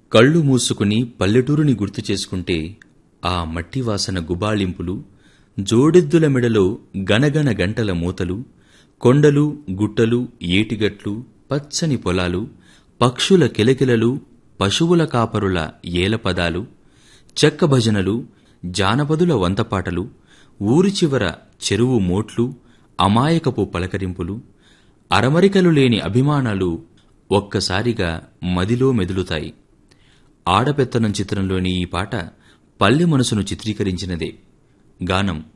కళ్ళు మూసుకుని పల్లెటూరుని గుర్తు చేసుకుంటే ఆ మట్టి వాసన గుబాళింపులు జోడెద్దుల మెడలో గనగన గంటల మూతలు కొండలు గుట్టలు ఏటిగట్లు పచ్చని పొలాలు పక్షుల కిలకిలలు పశువుల కాపరుల ఏలపదాలు చెక్క భజనలు జానపదుల వంతపాటలు ఊరి చివర చెరువు మోట్లు అమాయకపు పలకరింపులు అరమరికలు లేని అభిమానాలు ఒక్కసారిగా మదిలో మెదులుతాయి ఆడపెత్తనం చిత్రంలోని ఈ పాట పల్లె మనసును చిత్రీకరించినదే గానం